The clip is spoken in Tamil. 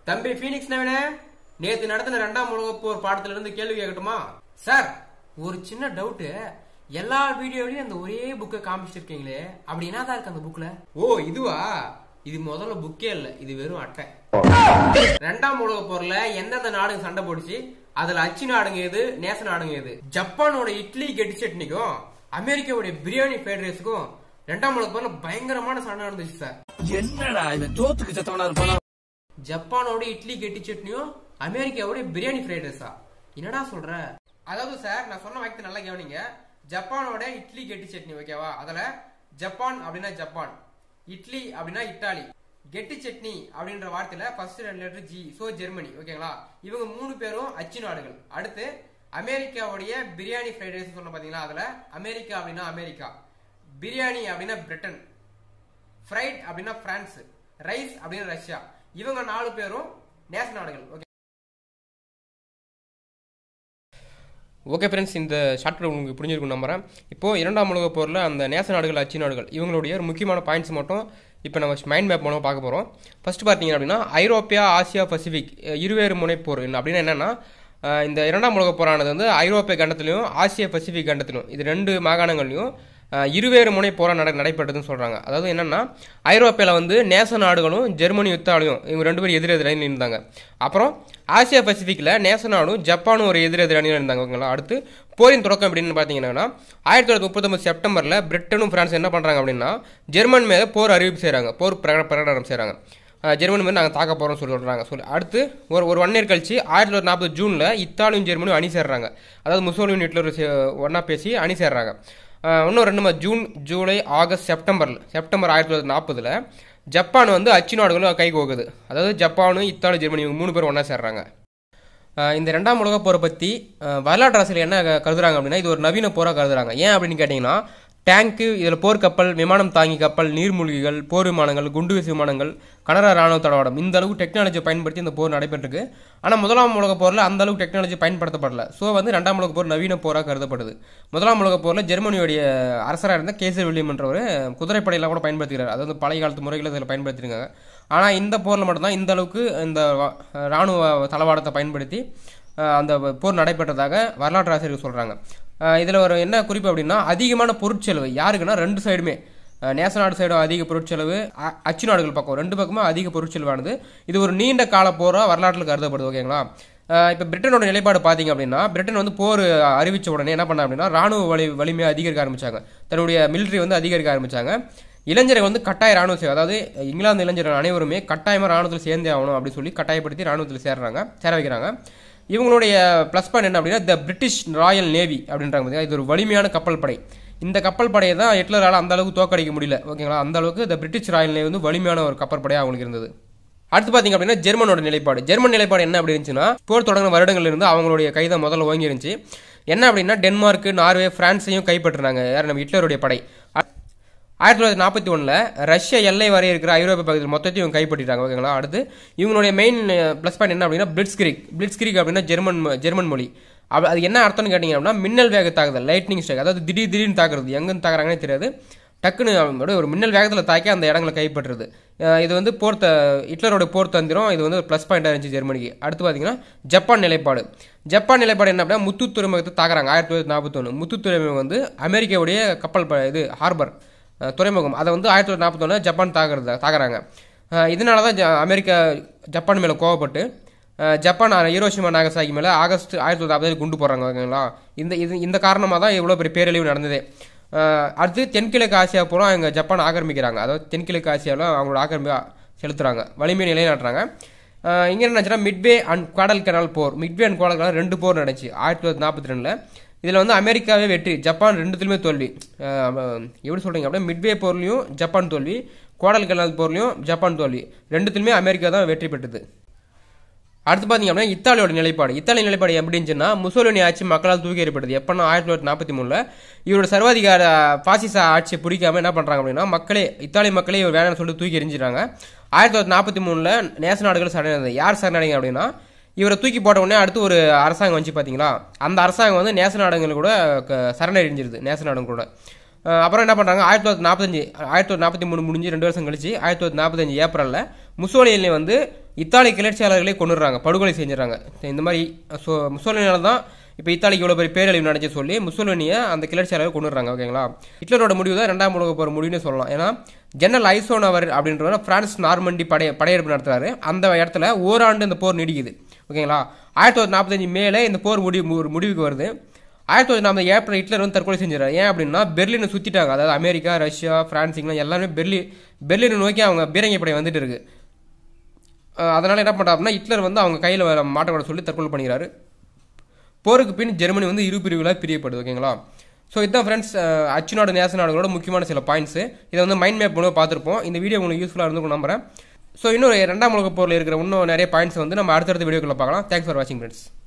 தம்பி பீனிக்ஸ் நவீன நேத்து நடத்தின ரெண்டாம் உலகப் போர் பாடத்துல இருந்து கேள்வி கேட்கட்டுமா சார் ஒரு சின்ன டவுட் எல்லா வீடியோலயும் அந்த ஒரே புக்கை காமிச்சிருக்கீங்களே அப்படி என்னதான் இருக்கு அந்த புக்ல ஓ இதுவா இது முதல்ல புக்கே இல்ல இது வெறும் அட்டை ரெண்டாம் உலக போர்ல எந்தெந்த நாடுங்க சண்டை போடுச்சு அதுல அச்சு நாடுங்க எது நேச நாடுங்க எது ஜப்பானோட இட்லி கெட்டி சட்னிக்கும் அமெரிக்காவுடைய பிரியாணி ஃப்ரைட் ரைஸுக்கும் ரெண்டாம் உலக போர்ல பயங்கரமான சண்டை நடந்துச்சு சார் என்னடா இவன் தோத்துக்கு செத்தவனா இருப்பானா ஜப்பானோட இட்லி கெட்டி சட்னியும் அமெரிக்காவோட பிரியாணி ஃப்ரைட் ரைஸா என்னடா சொல்ற அதாவது சார் நான் சொன்ன வாய்க்கு நல்லா கவனிங்க ஜப்பானோட இட்லி கெட்டி சட்னி ஓகேவா அதுல ஜப்பான் அப்படின்னா ஜப்பான் இட்லி அப்படின்னா இட்டாலி கெட்டி சட்னி அப்படின்ற வார்த்தையில ஃபர்ஸ்ட் ரெண்டு லெட்டர் ஜி சோ ஜெர்மனி ஓகேங்களா இவங்க மூணு பேரும் அச்சு நாடுகள் அடுத்து அமெரிக்காவுடைய பிரியாணி ஃப்ரைட் ரைஸ் சொன்ன பாத்தீங்களா அதுல அமெரிக்கா அப்படின்னா அமெரிக்கா பிரியாணி அப்படின்னா பிரிட்டன் ஃப்ரைட் அப்படின்னா பிரான்ஸ் ரைஸ் அப்படின்னா ரஷ்யா இவங்க நாலு பேரும் நேச நாடுகள் ஓகே ஓகே ஃப்ரெண்ட்ஸ் இந்த ஷார்ட் உங்களுக்கு புரிஞ்சிருக்கும் நம்புறேன் இப்போ இரண்டாம் உலக போரில் அந்த நேச நாடுகள் அச்சு நாடுகள் இவங்களுடைய ஒரு முக்கியமான பாயிண்ட்ஸ் மட்டும் இப்போ நம்ம மைண்ட் மேப் மூலம் பார்க்க போகிறோம் ஃபர்ஸ்ட் பார்த்தீங்க அப்படின்னா ஐரோப்பியா ஆசியா பசிபிக் அஹ் இருவேறு முனைப்போர் அப்படின்னா என்னன்னா அஹ் இந்த இரண்டாம் உலக போரானது வந்து ஐரோப்பிய கண்டத்திலையும் ஆசிய பசிபிக் கண்டத்திலும் இது ரெண்டு மாகாணங்கள்லையும் அஹ் இருவேறு முனை போரா நட நடைபெற்றதுன்னு சொல்றாங்க அதாவது என்னன்னா ஐரோப்பியால வந்து நேச நாடுகளும் ஜெர்மனி இத்தாலியும் இவங்க ரெண்டு பேரும் எதிர் எதிராக இருந்தாங்க அப்புறம் ஆசியா பசிபிக்ல நேச நாடும் ஜப்பானும் ஒரு எதிர் எதிர் அணியில் இருந்தாங்க ஓகேங்களா அடுத்து போரின் தொடக்கம் அப்படின்னு பார்த்தீங்கன்னா ஆயிரத்தி தொள்ளாயிரத்தி முப்பத்தொன்பது செப்டம்பர்ல பிரிட்டனும் பிரான்ஸ் என்ன பண்றாங்க அப்படின்னா ஜெர்மன் மேல போர் அறிவிப்பு செய்றாங்க போர் பிரகட- பிரகடனம் செய்றாங்க அஹ் ஜெர்மனி மேலே நாங்கள் தாக்க போகிறோம்னு சொல்லி சொல்கிறாங்க சொல்லி அடுத்து ஒரு ஒரு ஒன் இயர் கழிச்சு ஆயிரத்தி தொள்ளாயிரத்தி நாற்பது ஜூனில் இத்தாலியும் ஜெர்மனியும் அணி சேர்றாங்க அதாவது முசோலின் ஹிட்லர் ஒன்றா பேசி அணி சேர்றாங்க அஹ் இன்னும் ரெண்டு மா- ஜூன் ஜூலை ஆகஸ்ட் செப்டம்பரில் செப்டம்பர் ஆயிரத்தி தொள்ளாயிரத்தி நாற்பதில் ஜப்பான் வந்து அச்சு நாடுகளும் கை கோகுது அதாவது ஜப்பானும் இத்தாலி ஜெர்மனி இவங்க மூணு பேர் ஒன்றா சேர்றாங்க அஹ் இந்த ரெண்டாம் உலகப் போரை பற்றி வரலாற்று ஆசிரியர் என்ன க- கருதுறாங்க அப்படின்னா இது ஒரு நவீன போராக கருதுறாங்க ஏன் அப்படின்னு கேட்டிங்கன்னா டேங்க்கு இதில் போர்க்கப்பல் விமானம் தாங்கி கப்பல் நீர்மூழ்கிகள் போர் விமானங்கள் குண்டுவீசு விமானங்கள் கனரா ராணுவ தளவாடம் இந்த அளவுக்கு டெக்னாலஜி பயன்படுத்தி இந்த போர் நடைபெற்றிருக்கு ஆனால் முதலாம் உலகப் போரில் அந்த அளவுக்கு டெக்னாலஜி பயன்படுத்தப்படல ஸோ வந்து ரெண்டாம் உலகப் போர் நவீன போராக கருதப்படுது முதலாம் உலகப் போரில் ஜெர்மனியுடைய அரசராக இருந்த கேசர் வில்லியம் என்றவர் குதிரைப்படையெல்லாம் கூட பயன்படுத்துகிறார் அதாவது பழைய காலத்து முறைகளை இதில் பயன்படுத்திருக்காங்க ஆனால் இந்த போரில் மட்டும்தான் இந்த அளவுக்கு இந்த வ- ராணுவ தளவாடத்தை பயன்படுத்தி அஹ், அந்த போர் நடைபெற்றதாக வரலாற்று ஆசிரியர்கள் சொல்கிறாங்க இதில் ஒரு என்ன குறிப்பு அப்படின்னா அதிகமான பொருட்செலவு யாருக்குன்னா ரெண்டு சைடுமே அஹ், நேச நாடு சைடும் அதிக பொருட்செலவு அ- அச்சு நாடுகள் பக்கம் ரெண்டு பக்கமும் அதிக பொருட்செலவானது இது ஒரு நீண்ட கால போராக வரலாற்றில் கருதப்படுது ஓகேங்களா இப்போ பிரிட்டனோட நிலைப்பாடு பார்த்தீங்க அப்படின்னா பிரிட்டன் வந்து போர் அறிவிச்ச உடனே என்ன பண்ண அப்படின்னா ராணுவ வலி வலிமையை அதிகரிக்க ஆரம்பிச்சாங்க தன்னுடைய மிலிட்டரி வந்து அதிகரிக்க ஆரம்பிச்சாங்க இளைஞர்கள் வந்து கட்டாய ராணுவ சேவை அதாவது இங்கிலாந்து இளைஞர்கள் அனைவருமே கட்டாயமாக ராணுவத்தில் சேர்ந்தே ஆகணும் அப்படின்னு சொல்லி கட்டாயப்படுத்தி ராணுவத்தில் சேர்றாங்க சேர வைக்கிறாங்க இவங்களுடைய ப்ளஸ் பாயிண்ட் என்ன அப்படின்னா த பிரிட்டிஷ் ராயல் நேவி அப்படின்றாங்க பாத்தீங்களா, இது ஒரு வலிமையான கப்பல் படை இந்த கப்பல் படையை தான் ஹிட்லரால் அந்த அளவுக்கு தோக்கடிக்க முடியல ஓகேங்களா அந்த அளவுக்கு த பிரிட்டிஷ் ராயல் நேவி வந்து வலிமையான ஒரு கப்பல் படையாக அவங்களுக்கு இருந்தது அடுத்து பார்த்தீங்க அப்படின்னா ஜெர்மனோட நிலைப்பாடு ஜெர்மன் நிலைப்பாடு என்ன அப்படி இருந்துச்சுன்னா போர் தொடங்கின வருடங்கள்ல இருந்து அவங்களுடைய கைதை முதல்ல ஓங்கி இருந்துச்சு என்ன அப்படின்னா டென்மார்க் நார்வே பிரான்ஸையும் கைப்பற்றினாங்க யார் நம்ம ஹிட்லருடைய படை ஆயிரத்தி தொள்ளாயிரத்தி நாற்பத்தி ஒன்றில் ரஷ்ய எல்லை வரை இருக்கிற ஐரோப்பிய பகுதியில் மொத்தத்தையும் இவங்க கைப்பற்றிட்டாங்க ஓகேங்களா அடுத்து இவங்களுடைய மெயின் ப்ளஸ் பாயிண்ட் என்ன அப்படின்னா பிளிட்ஸ்கிரிக் பிளிட்ஸ்கிரிக் அப்படின்னா ஜெர்மன் மொ- ஜெர்மன் மொழி அப்ப அது என்ன அர்த்தம்னு கேட்டிங்க அப்படின்னா மின்னல் வேக தாக்குதல் லைட்னிங் ஸ்ட்ரைக் அதாவது திடீர் திடீர்னு தாக்குறது எங்கேருந்து தாக்குறாங்கன்னே தெரியாது டக்குன்னு அப்படியே ஒரு மின்னல் வேகத்தில் தாக்கி அந்த இடங்களை கைப்பற்றுறது அஹ் இது வந்து போர் த ஹிட்லரோட போர் தந்திரம் இது வந்து ஒரு ப்ளஸ் பாயிண்டாக இருந்துச்சு ஜெர்மனிக்கு அடுத்து பார்த்தீங்கன்னா ஜப்பான் நிலைப்பாடு ஜப்பான் நிலைப்பாடு என்ன அப்படின்னா முத்து துறைமுகத்தை தாக்குறாங்க ஆயிரத்தி தொள்ளாயிரத்தி நாற்பத்தொன்று முத்து துறைமுகம் வந்து அமெரிக்காவுடைய கப்பல் ப- இது ஹார்பர் அஹ் துறைமுகம் அதை வந்து ஆயிரத்தி தொள்ளாயிரத்தி நாற்பத்தொன்று ஜப்பான் தாக்குறது தாக்குறாங்க அஹ் இதனால தான் ஜ- அமெரிக்கா ஜப்பான் மேலே கோவப்பட்டு அஹ் ஜப்பான் ஹீரோஷிமா நாகசாகி மேலே ஆகஸ்ட் ஆயிரத்தி தொள்ளாயிரத்தி குண்டு போடுறாங்க ஓகேங்களா இந்த இது இந்த காரணமாக தான் இவ்வளோ பெரிய பேரழிவு நடந்ததே அஹ் அடுத்து தென்கிழக்கு ஆசியா பூரா இங்கே ஜப்பான் ஆக்கிரமிக்கிறாங்க அதாவது தென்கிழக்கு ஆசியாவில் அவங்களோட ஆக்கிரமி செலுத்துறாங்க வலிமை நிலைநாட்டுறாங்க அஹ் இங்க என்ன நடந்துச்சுன்னா மிட்வே அண்ட் குவாடல் கனால் போர் மிட்வே அண்ட் குவாடல் கனால் ரெண்டு போர் நடந்துச்சு ஆயிரத்தி தொள்ளாயிரத்தி நாற்பத்தி ரெண்டில் இதில் வந்து அமெரிக்காவே வெற்றி ஜப்பான் ரெண்டுத்துலையுமே தோல்வி அஹ் அஹ் எப்படி சொல்றீங்க அப்படியே மிட்வே போர்லையும் ஜப்பான் தோல்வி குவாடல் கனால் போர்லையும் ஜப்பான் தோல்வி ரெண்டுத்துலையுமே அமெரிக்கா தான் வெற்றி பெற்றது அடுத்து பார்த்தீங்க அப்படின்னா இத்தாலியோட நிலைப்பாடு இத்தாலி நிலைப்பாடு எப்படி இருந்துச்சுன்னா முசோலினி ஆட்சி மக்களால் தூக்கி எறியப்பட்டது எப்போனா ஆயிரத்தி தொள்ளாயிரத்தி நாற்பத்தி மூணில் இவரோட சர்வாதிகார பாசிச ஆட்சியை பிடிக்காம என்ன பண்ணுறாங்க அப்படின்னா மக்களே இத்தாலி மக்களே இவர் வேணும்னு சொல்லிட்டு தூக்கி எறிஞ்சிட்டாங்க ஆயிரத்தி தொள்ளாயிரத்தி நாற்பத்தி மூணில் நேச நாடுகள் சரணடைந்தது யார் சரணடைங்க அப்படின்னா இவரை தூக்கி போட்ட உடனே அடுத்து ஒரு அரசாங்கம் வந்துச்சு பார்த்தீங்களா அந்த அரசாங்கம் வந்து நேச நாடுகள் கூட க- சரணடைஞ்சிருது நேச நாடுகள் கூட அஹ் அப்புறம் என்ன பண்ணுறாங்க ஆயிரத்தி தொள்ளாயிரத்தி நாற்பத்தஞ்சு ஆயிரத்தி தொள்ளாயிரத்தி நாற்பத்தி மூணு முடிஞ்சு ரெண்டு வருஷம் கழிச்சு ஆயிரத்தி தொள்ளாயிரத்தி நாற்பத்தஞ்சு ஏப்ரலில் முசோலினியை வந்து இத்தாலி கிளர்ச்சியாளர்களே கொண்டுடுறாங்க படுகொலை செஞ்சிடறாங்க இந்த மாதிரி ஸோ முசோலினியால தான் இப்போ இத்தாலிக்கு இவ்வளோ பெரிய பேரழிவு நடந்துச்சு சொல்லி முசோலினியை அந்த கிளர்ச்சியாளர்கள் கொண்டுடுறாங்க ஓகேங்களா ஹிட்லரோட முடிவு தான் ரெண்டாம் உலக போகிற முடிவுன்னு சொல்லலாம் ஏன்னா ஜெனரல் ஐசோன் அவர் அப்படின்றவர் பிரான்ஸ் நார்மண்டி படை படையெடுப்பு நடத்துறாரு அந்த இடத்துல ஓராண்டு இந்த போர் நீடிக்குது ஓகேங்களா ஆயிரத்தி தொள்ளாயிரத்தி நாற்பத்தஞ்சு மேலே இந்த போர் முடிவு ஒரு முடிவுக்கு வருது ஆயிரத்தி தொள்ளாயிரத்தி நாற்பது ஏப்ரல் ஹிட்லர் வந்து தற்கொலை செஞ்சிடறாரு ஏன் அப்படின்னா பெர்லினை சுற்றிட்டாங்க அதாவது அமெரிக்கா ரஷ்யா பிரான்ஸ் இங்கிலாந்து எல்லாமே பெர்லி பெர்லினை நோக்கி அவங்க பீரங்கி படை வந்துட்டு இருக்கு அஹ் அதனால என்ன பண்ணுறாருன்னா ஹிட்லர் வந்து அவங்க கையில் மாட்டக்கூட சொல்லி தற்கொலை பண்ணிக்கிறாரு போருக்கு பின் ஜெர்மனி வந்து இரு பிரிவுகளாக பிரியப்படுது ஓகேங்களா ஸோ இதுதான் ஃப்ரெண்ட்ஸ் அச்சு நாடு நேச நாடுகளோட முக்கியமான சில பாயிண்ட்ஸ் இதை வந்து மைண்ட் மேப் மூலம் பார்த்துருப்போம் இந்த வீடியோ உங்களுக்கு யூஸ்ஃபுல்லாக இருக்கும் நம்புறேன் ஸோ இன்னொரு ரெண்டாம் உலக போரில் இருக்கிற இன்னும் நிறைய பாயிண்ட்ஸ் வந்து நம்ம அடுத்தடுத்த வீடியோக்குள்ள பார்க்கலாம் தேங்க்ஸ் ஃபார் வாட்சிங் ஃப்ரெண்ட்ஸ்